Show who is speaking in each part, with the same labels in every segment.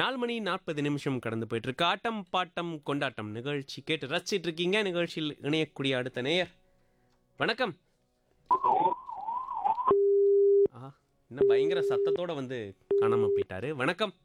Speaker 1: நாலு மணி நாற்பது நிமிஷம் கடந்து போயிட்டு இருக்கு ஆட்டம் பாட்டம் கொண்டாட்டம் நிகழ்ச்சி கேட்டு ரசிச்சிட்டு இருக்கீங்க நிகழ்ச்சியில் இணையக்கூடிய அடுத்த நேயர் வணக்கம் ஆ இன்னும் பயங்கர சத்தத்தோட வந்து காணாம போயிட்டாரு வணக்கம்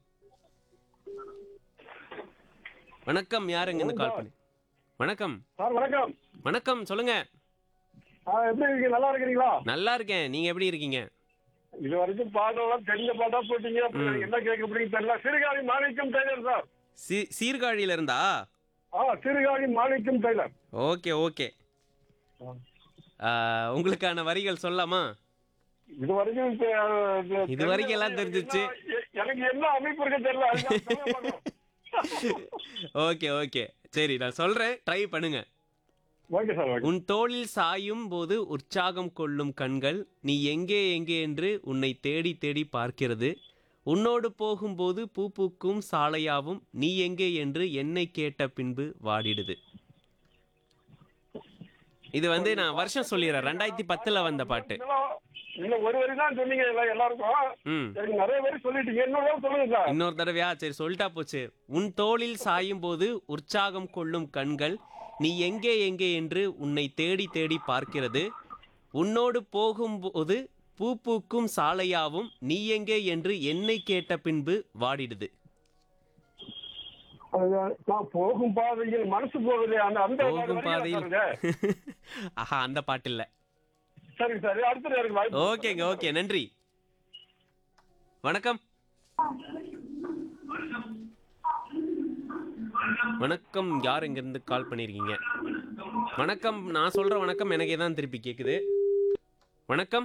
Speaker 1: வணக்கம் யாருங்க இருந்து கால் பண்ணி வணக்கம்
Speaker 2: சார் வணக்கம்
Speaker 1: வணக்கம் சொல்லுங்க
Speaker 2: ஆ, எப்படி இருக்கீங்க நல்லா இருக்கிறீங்களா
Speaker 1: நல்லா இருக்கேன் நீங்க எப்படி இருக்கீங்க
Speaker 2: இது வரைக்கும் பாட்டெல்லாம் தெரிஞ்ச பாட்டா போட்டீங்க அப்புறம் எனக்கு என்ன கேட்க முடியும் தெரியல சிறுகாழி மாணிக்கம் டெய்லர் சார்
Speaker 1: சீ சீர்காழியில இருந்தா
Speaker 2: ஆ Sirukazhi Manickam tailor
Speaker 1: okay okay ஆ, உங்களுக்கான வரிகள் சொல்லலாமா
Speaker 2: இது வரைக்கும் இப்ப, அஹ்,
Speaker 1: இது வரைக்கும் எல்லாம் தெரிஞ்சிருச்சு.
Speaker 2: என்ன- எனக்கு என்ன அமைப்பு இருக்கு தெரியல அதுதான் சொல்ல மாட்டோம்.
Speaker 1: ஓகே ஓகே சரி நான் சொல்றேன் ட்ரை பண்ணுங்க
Speaker 2: ஓகே சார் ஓகே
Speaker 1: உன் தோளில் சாயும் போது உற்சாகம் கொள்ளும் கண்கள் நீ எங்கே எங்கே என்று உன்னை தேடி தேடி பார்க்கிறது உன்னோடு போகும்போது பூ பூக்கும் சாலையாவும் நீ எங்கே என்று என்னை கேட்ட பின்பு வாடிடுது இது வந்து நான் வருஷம் சொல்லிடுறேன் ரெண்டாயிரத்தி பத்துல வந்த பாட்டு
Speaker 2: இன்னும் இன்னும் ஒரு வரி தான் சொன்னீங்க எல்லாம் எல்லாருக்கும்
Speaker 1: ம்
Speaker 2: எனக்கு நிறைய பேர் சொல்லிட்டீங்க இன்னொரு சொல்லுங்க சார்
Speaker 1: இன்னொரு தடவையா சரி சொல்லிட்டா போச்சு உன் தோளில் சாயும் போது உற்சாகம் கொள்ளும் கண்கள் நீ எங்கே எங்கே என்று உன்னை தேடி தேடி பார்க்கிறது உன்னோடு போகும்போது பூ பூக்கும் சாலையாவும் நீ எங்கே என்று என்னை கேட்ட பின்பு வாடிடுது
Speaker 2: அதுதான் நான் போகும் பாதையில் மனசு போகுது அந்த அந்த
Speaker 1: போகும்
Speaker 2: வரிகளை
Speaker 1: பாதையில்
Speaker 2: பாருங்க.
Speaker 1: ஆஹா அந்த பாட்டு இல்ல
Speaker 2: சரி சரி அடுத்த நேரம் வாய்ப்பு
Speaker 1: ஓகேங்க ஓகே நன்றி வணக்கம் வணக்கம் யார் இருந்து கால் பண்ணிருக்கீங்க வணக்கம் நான் சொல்ற வணக்கம் எனக்கே தான் திருப்பி கேக்குது வணக்கம்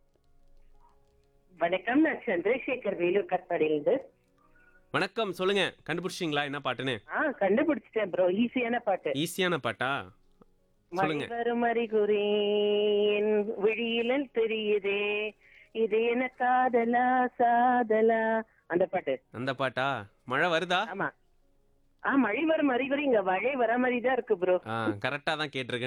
Speaker 3: வணக்கம் நான் சந்திரசேகர் வேலூர் கட்பாடியிலிருந்து
Speaker 1: வணக்கம் சொல்லுங்க கண்டுபிடிச்சிங்களா என்ன பாட்டுன்னு
Speaker 3: ஆ கண்டுபிடிச்சிட்டேன் ப்ரோ ஈஸியான பாட்டு
Speaker 1: ஈஸியான பாட்டா
Speaker 3: மழை
Speaker 1: சொல்லுங்க
Speaker 3: வரும் அறிகுறி என் விழியில தெரியுதே இது என்ன காதலா சாதலா அந்த பாட்டு
Speaker 1: அந்த பாட்டா மழை வருதா
Speaker 3: ஆமா ஆ மழை வரும் அறிகுறி இங்க மழை வர மாதிரி தான் இருக்கு ப்ரோ
Speaker 1: ஆ கரெக்டா தான் கேட்டிருக்கேன்